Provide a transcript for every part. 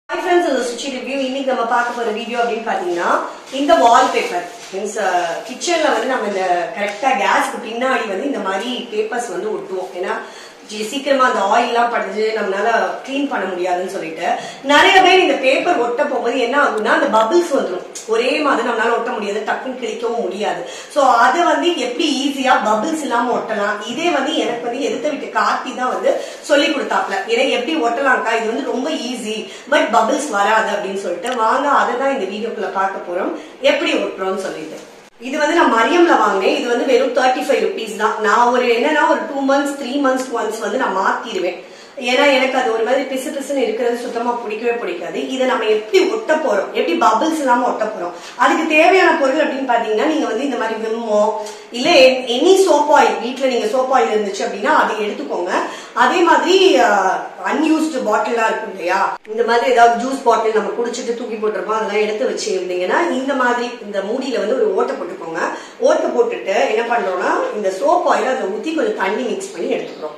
hi friends இது Suchi review இன்னைக்கு நம்ம பார்க்க போற வீடியோ அப்படின்னு பாத்தீங்கன்னா இந்த வால்பேப்பர் மீன்ஸ் கிச்சன்ல வந்து நம்ம இந்த கரெக்டா கேஸ்க்கு பின்னாடி வந்து இந்த மாதிரி பேப்பர்ஸ் வந்து ஒட்டுவோம் ஏன்னா ஜி- சீக்கிரமா அந்த ஆயில் எல்லாம் படுது நம்மளால க்ளீன் பண்ண முடியாதுன்னு சொல்லிட்டு நிறைய பேர் இந்த பேப்பர் ஒட்ட போகும்போது என்ன ஆகும்னா அந்த பபிள்ஸ் வந்துடும் ஒரே மாதிரி நம்மளால ஒட்ட முடியாது டக்குன்னு கிழிக்கவும் முடியாது சோ அதை வந்து எப்படி ஈஸியா பபிள்ஸ் இல்லாம ஒட்டலாம் இதே வந்து எனக்கு வந்து எதிர்த்த விட்டு கார்த்தி தான் வந்து சொல்லி கொடுத்தாப்ல ஏன்னா எப்படி ஒட்டலாம்க்கா இது வந்து ரொம்ப ஈஸி பட் பபிள்ஸ் வராது அப்படின்னு சொல்லிட்டு வாங்க அதை தான் இந்த வீடியோக்குள்ள பார்க்க போறோம் எப்படி ஒட்டுறோம்னு சொல்லிட்டு இது வந்து நான் மரியம்ல வாங்கினேன் இது வந்து வெறும் தேர்ட்டி ஃபைவ் ருபீஸ் தான் நான் ஒரு என்னன்னா ஒரு two months three months once வந்து நான் மாத்திடுவேன் ஏன்னா எனக்கு அது ஒரு மாதிரி பிசு பிசுன்னு இருக்கிறது சுத்தமா பிடிக்கவே பிடிக்காது இதை நம்ம எப்படி ஒட்ட போறோம் எப்படி பபிள்ஸ் இல்லாம ஒட்ட போறோம் அதுக்கு தேவையான பொருள் அப்படின்னு பாத்தீங்கன்னா நீங்க வந்து இந்த மாதிரி விம்மோ இல்ல எனி சோப் ஆயில் வீட்ல நீங்க சோப் ஆயில் இருந்துச்சு அப்படின்னா அதை எடுத்துக்கோங்க அதே மாதிரி அன்யூஸ்டு பாட்டிலாம் இருக்கும் இல்லையா இந்த மாதிரி ஏதாவது ஜூஸ் பாட்டில் நம்ம குடிச்சிட்டு தூக்கி போட்டிருப்போம் அதெல்லாம் எடுத்து வச்சு இருந்தீங்கன்னா இந்த மாதிரி இந்த மூடியில வந்து ஒரு ஓட்டை போட்டுக்கோங்க ஓட்டை போட்டுட்டு என்ன பண்றோம்னா இந்த சோப் ஆயில் அதில் ஊத்தி கொஞ்சம் தண்ணி மிக்ஸ் பண்ணி எடுத்துக்கிறோம்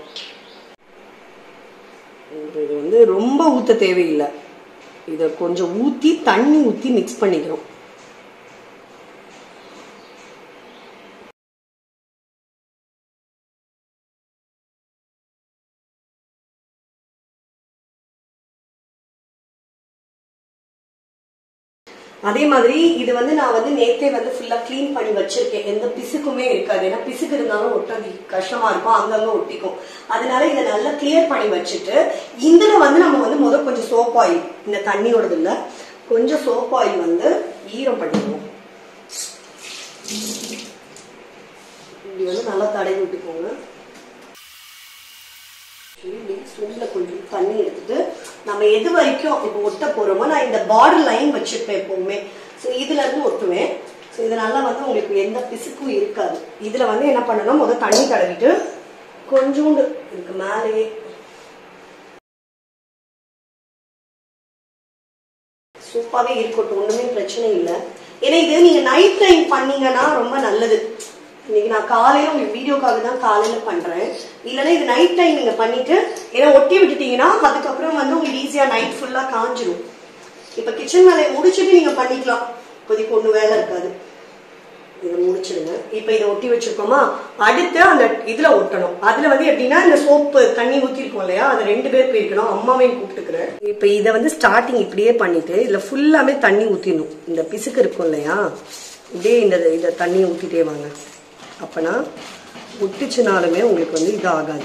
இது வந்து ரொம்ப ஊத்த தேவையில்லை இதை கொஞ்சம் ஊத்தி தண்ணி ஊத்தி மிக்ஸ் பண்ணிக்கிறோம் அதே மாதிரி இது வந்து நான் வந்து நேத்தே வந்து ஃபுல்லா க்ளீன் பண்ணி வச்சிருக்கேன் எந்த பிசுக்குமே இருக்காது ஏன்னா பிசுக்கு இருந்தாலும் ஒட்டது கஷ்டமா இருக்கும் அங்கங்க ஒட்டிக்கும் அதனால இதை நல்லா கிளியர் பண்ணி வச்சுட்டு இதுல வந்து நம்ம வந்து முதல் கொஞ்சம் சோப் ஆயில் இந்த தண்ணியோடது இல்ல கொஞ்சம் சோப் ஆயில் வந்து ஈரம் பண்ணிடுவோம் இப்படி வந்து நல்லா தடவி விட்டுக்கோங்க ஸ்பூன்ல கொஞ்சம் தண்ணி எடுத்துட்டு நம்ம எது வரைக்கும் இப்போ ஒட்ட போறோமோ நான் இந்த பார்டர் லைன் வச்சிருப்பேன் எப்பவுமே ஸோ இதுல இருந்து ஒட்டுவேன் ஸோ இது நல்லா வந்து உங்களுக்கு எந்த பிசுக்கும் இருக்காது இதுல வந்து என்ன பண்ணணும் முதல் தண்ணி தடவிட்டு கொஞ்சோண்டு இதுக்கு மேலேயே சூப்பாவே இருக்கட்டும் ஒண்ணுமே பிரச்சனை இல்லை ஏன்னா இது நீங்க நைட் டைம் பண்ணீங்கன்னா ரொம்ப நல்லது இன்னைக்கு நான் காலையில உங்களுக்கு வீடியோக்காக தான் காலையில பண்றேன் இல்லைன்னா இது நைட் டைம் நீங்க பண்ணிட்டு ஏன்னா ஒட்டி விட்டுட்டீங்கன்னா அதுக்கப்புறம் வந்து உங்களுக்கு ஈஸியா நைட் ஃபுல்லா காஞ்சிரும் இப்ப கிச்சன் வேலையை முடிச்சுட்டு நீங்க பண்ணிக்கலாம் இப்போதைக்கு ஒண்ணு வேலை இருக்காது இதை முடிச்சிடுங்க இப்ப இதை ஒட்டி வச்சிருக்கோமா அடுத்து அந்த இதுல ஒட்டணும் அதுல வந்து எப்படின்னா இந்த சோப்பு தண்ணி ஊத்திருக்கோம் இல்லையா அது ரெண்டு பேர் போயிருக்கணும் அம்மாவையும் கூப்பிட்டுக்கிறேன் இப்ப இதை வந்து ஸ்டார்டிங் இப்படியே பண்ணிட்டு இதுல ஃபுல்லாமே தண்ணி ஊத்திடணும் இந்த பிசுக்கு இருக்கும் இல்லையா இப்படியே இந்த இதை தண்ணி ஊத்திட்டே வாங்க அப்பனா ஒட்டுச்சுனாலுமே உங்களுக்கு வந்து இது ஆகாது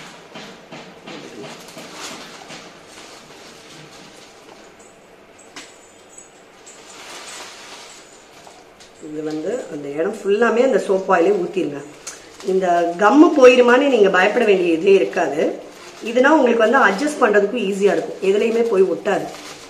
இது வந்து அந்த இடம் ஃபுல்லாமே அந்த சோப் ஆயிலே ஊற்றிருங்க இந்த கம்மு போயிருமான்னு நீங்கள் பயப்பட வேண்டிய இதே இருக்காது இதுனா உங்களுக்கு வந்து அட்ஜஸ்ட் பண்ணுறதுக்கும் ஈஸியாக இருக்கும் எதுலேயுமே போய் ஒட்டாது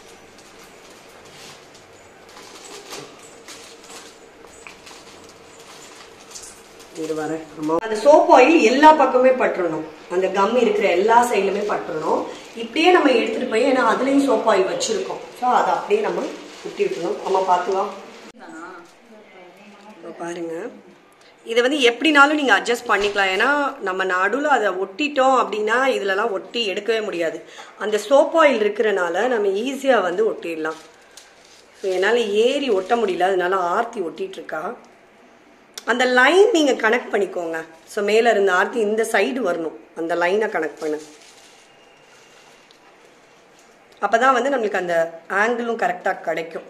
இது வர ஆமா அந்த சோப் ஆயில் எல்லா பக்கமே பட்டுறணும் அந்த கம் இருக்கிற எல்லா சைடுலுமே பட்டுறணும் இப்படியே நம்ம எடுத்துட்டு போய் ஏன்னா அதுலயும் சோப் ஆயில் வச்சிருக்கோம் ஸோ அதை அப்படியே நம்ம ஊட்டி விட்டுணும் அம்மா பார்த்துலாம் இப்போ பாருங்க இதை வந்து எப்படினாலும் நீங்கள் அட்ஜஸ்ட் பண்ணிக்கலாம் ஏன்னா நம்ம நடுவில் அதை ஒட்டிட்டோம் அப்படின்னா இதுலலாம் ஒட்டி எடுக்கவே முடியாது அந்த சோப் ஆயில் இருக்கிறனால நம்ம ஈஸியாக வந்து ஒட்டிடலாம் ஸோ என்னால் ஏறி ஒட்ட முடியல அதனால ஆர்த்தி ஒட்டிட்டு இருக்கா அந்த லைன் நீங்கள் கனெக்ட் பண்ணிக்கோங்க ஸோ மேலே இருந்த ஆர்த்தி இந்த சைடு வரணும் அந்த லைனை கனெக்ட் பண்ணு அப்போ தான் வந்து நம்மளுக்கு அந்த ஆங்கிளும் கரெக்டாக கிடைக்கும்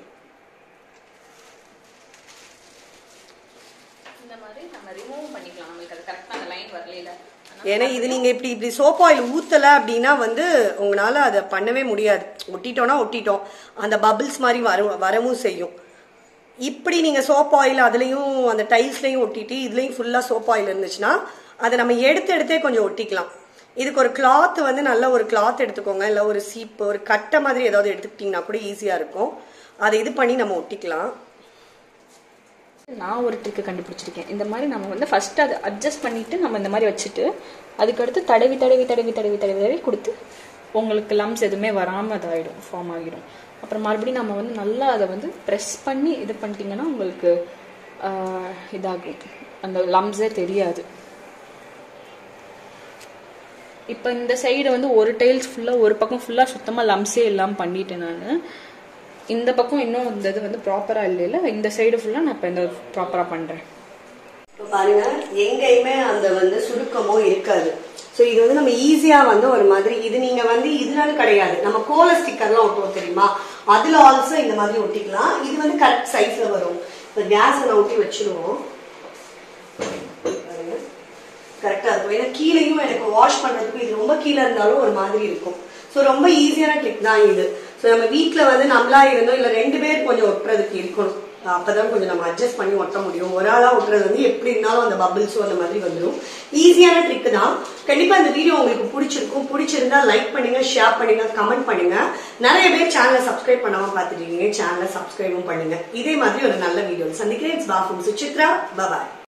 இந்த மாதிரி நம்ம ரிமூவ் பண்ணிக்கலாம் நம்மளுக்கு அது கரெக்டாக அந்த லைன் வரல ஏன்னா இது நீங்க இப்படி இப்படி சோப் ஆயில் ஊத்தல அப்படின்னா வந்து உங்களால அதை பண்ணவே முடியாது ஒட்டிட்டோம்னா ஒட்டிட்டோம் அந்த பபிள்ஸ் மாதிரி வரும் வரவும் செய்யும் இப்படி நீங்க சோப் ஆயில் அதுலயும் அந்த டைல்ஸ்லயும் ஒட்டிட்டு இதுலயும் ஃபுல்லா சோப் ஆயில் இருந்துச்சுன்னா அதை நம்ம எடுத்து எடுத்தே கொஞ்சம் ஒட்டிக்கலாம் இதுக்கு ஒரு கிளாத் வந்து நல்ல ஒரு கிளாத் எடுத்துக்கோங்க இல்லை ஒரு சீப்பு ஒரு கட்டை மாதிரி ஏதாவது எடுத்துக்கிட்டிங்கன்னா கூட ஈஸியாக இருக்கும் அதை இது பண்ணி நம்ம ஒட்டிக்கலாம் நான் ஒரு ட்ரிக்கு கண்டுபிடிச்சிருக்கேன் இந்த மாதிரி நம்ம வந்து ஃபர்ஸ்ட் அதை அட்ஜஸ்ட் பண்ணிட்டு நம்ம இந்த மாதிரி வச்சுட்டு அதுக்கடுத்து தடவி தடவி தடவி தடவி தடவி தடவி கொடுத்து உங்களுக்கு லம்ஸ் எதுவுமே வராமல் இதாகிடும் ஃபார்ம் ஆகிடும் அப்புறம் மறுபடியும் நம்ம வந்து நல்லா அதை வந்து ப்ரெஸ் பண்ணி இது பண்ணிட்டீங்கன்னா உங்களுக்கு ஆஹ், இதாகும் அந்த லம்ஸே தெரியாது இப்போ இந்த சைடு வந்து ஒரு டைல்ஸ் ஃபுல்லாக ஒரு பக்கம் ஃபுல்லாக சுத்தமாக லம்ஸே எல்லாம் பண்ணிட்டேன் நான் இந்த பக்கம் இன்னும் இந்த இது வந்து ப்ராப்பராக இல்லைல்ல இந்த சைடு ஃபுல்லாக நான் இப்போ இந்த ப்ராப்பராக பண்ணுறேன் இப்போ பாருங்க எங்கேயுமே அந்த வந்து சுருக்கமோ இருக்காது ஸோ இது வந்து நம்ம ஈஸியா வந்து ஒரு மாதிரி இது நீங்க வந்து இதனால கிடையாது நம்ம கோல ஸ்டிக்கர்லாம் ஒட்டுவோம் தெரியுமா அதுல ஆல்சோ இந்த மாதிரி ஒட்டிக்கலாம் இது வந்து கரெக்ட் சைஸ்ல வரும் இப்போ கேஸ் நான் ஒட்டி வச்சிருவோம் கரெக்டா இருக்கும் ஏன்னா கீழேயும் எனக்கு வாஷ் பண்றதுக்கு இது ரொம்ப கீழே இருந்தாலும் ஒரு மாதிரி இருக்கும் ஸோ ரொம்ப ஈஸியான ட்ரிக் தான் இது ஸோ நம்ம வீட்ல வந்து நம்மளா இருந்தோம் இல்ல ரெண்டு பேர் கொஞ்சம் ஒட்டுறதுக்கு இருக்கணும் அப்பதான் கொஞ்சம் நம்ம அட்ஜஸ்ட் பண்ணி ஒட்ட முடியும் ஒரு ஆளா ஒட்டுறது வந்து எப்படி இருந்தாலும் அந்த பபிள்ஸோ அந்த மாதிரி வந்துடும் ஈஸியான ட்ரிக் தான் கண்டிப்பா இந்த வீடியோ உங்களுக்கு பிடிச்சிருக்கும் பிடிச்சிருந்தா லைக் பண்ணுங்க ஷேர் பண்ணுங்க கமெண்ட் பண்ணுங்க நிறைய பேர் சேனலை சப்ஸ்கிரைப் பண்ணாம பார்த்துட்டீங்க சேனலை சப்ஸ்கிரைபும் பண்ணுங்க இதே மாதிரி ஒரு நல்ல வீடியோ சந்திக்கிறேன் இட்ஸ் பாஃபும் சுசித்ரா பபாய்